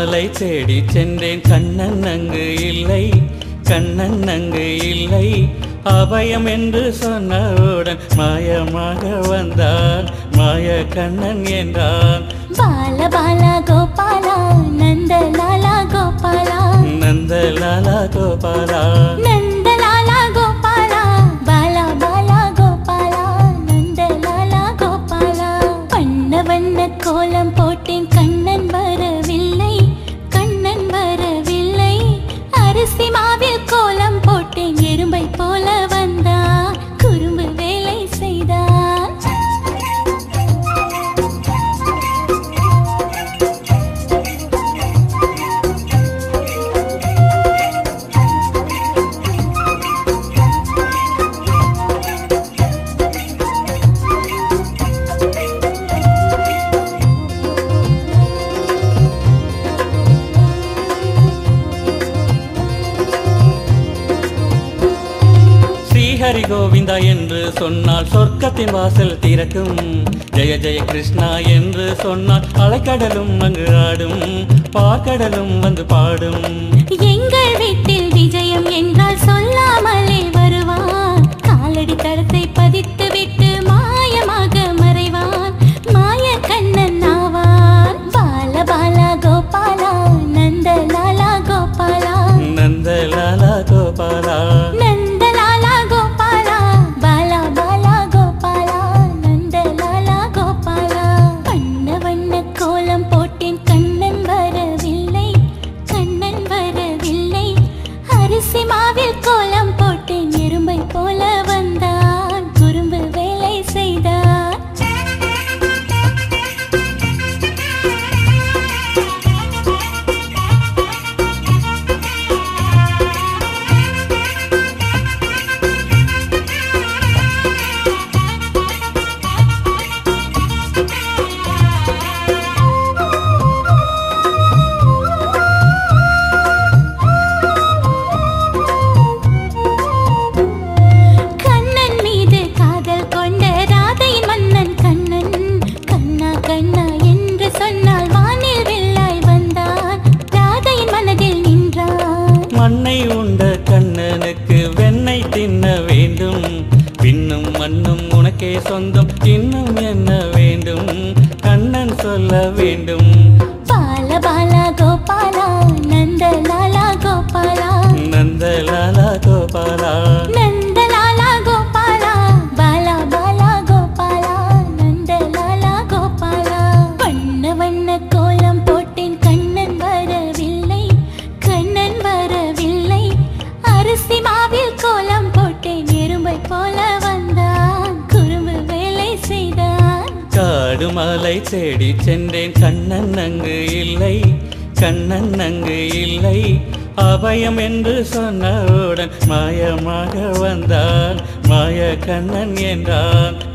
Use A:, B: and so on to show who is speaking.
A: காடுமலை தேடி சென்றேன் கண்ணன் அங்கு இல்லை கண்ணன் அங்கு இல்லை அபயம் என்று சொன்னவுடன் மாயமாக வந்தான் மாய கண்ணன் என்றான்
B: பால பாலா கோபாலா நந்த லாலா கோபாலா
A: நந்தலாலா கோபாலா
B: நந்த லாலா கோபாலா பாலா பாலா கோபாலா நந்த லாலா கோபாலா வண்ண வண்ண கோலம் போட்டேன் கண்ணன் வரவில்லை கண்ணன் வரவில்லை அரிசி மாவில் கோலம் போட்டேன் எறும்பை போல வந்தா குறும்பு வேலை செய்தார்
A: ஸ்ரீஹரி கோவிந்தா என்று சொன்னால் சொர்க்கத்தின் வாசல் திறக்கும் ஜெய ஜெய கிருஷ்ணா என்று சொன்னால் அலைக்கடலும் அங்கு ஆடும் பாக்கடலும் வந்து பாடும்
B: எங்கள் வீட்டில் விஜயம் என்றால் சொல்லாமலே வருவான் காலடி தடத்தை பதித்து விட்டு மாயமாக மறைவான் மாய கண்ணன் ஆவான் பால பாலா கோபாலா நந்த லாலா கோபாலா
A: நந்தலாலா கோபாலா
B: நந்த லாலா கோபாலா பாலா பாலா கோபாலா நந்த லாலா கோபாலா வண்ண வண்ண கோலம் போட்டேன் கண்ணன் வரவில்லை கண்ணன் வரவில்லை அரிசி மாவில் கோலம் போட்டேன் எறும்பை போல வந்தான் குறும்பு வேலை செய்தார் கண்ணன் மீது காதல் கொண்ட ராதையின் மன்னன் கண்ணன் கண்ணா கண்ணா என்று சொன்னால் வானில் வெள்ளாய் வந்தான் ராதையின் மனதில் நின்றான்
A: மண்ணை உண்ட கண்ணனுக்கு வெண்ணெய் தின்ன வேண்டும் பின்னும் மண்ணும் உனக்கே சொந்தம் இன்னும் என்ன வேண்டும் கண்ணன் சொல்ல வேண்டும்
B: பால பாலா கோபாலா நந்த லாலா கோபாலா
A: நந்தலாலா கோபாலா
B: நந்த லாலா கோபாலா பாலா பாலா கோபாலா நந்த லாலா கோபாலா வண்ண வண்ண கோலம் போட்டேன் கண்ணன் வரவில்லை கண்ணன் வரவில்லை அரிசி மாவில் கோலம் போட்டேன் எறும்பை போல வந்தான் குறும்பு வேலை செய்தான்
A: காடு மலை தேடி சென்றேன் கண்ணன் அங்கு இல்லை கண்ணன் அங்கு இல்லை அபயம் என்று சொன்னவுடன் மாயமாக வந்தான் மாய கண்ணன் என்றான்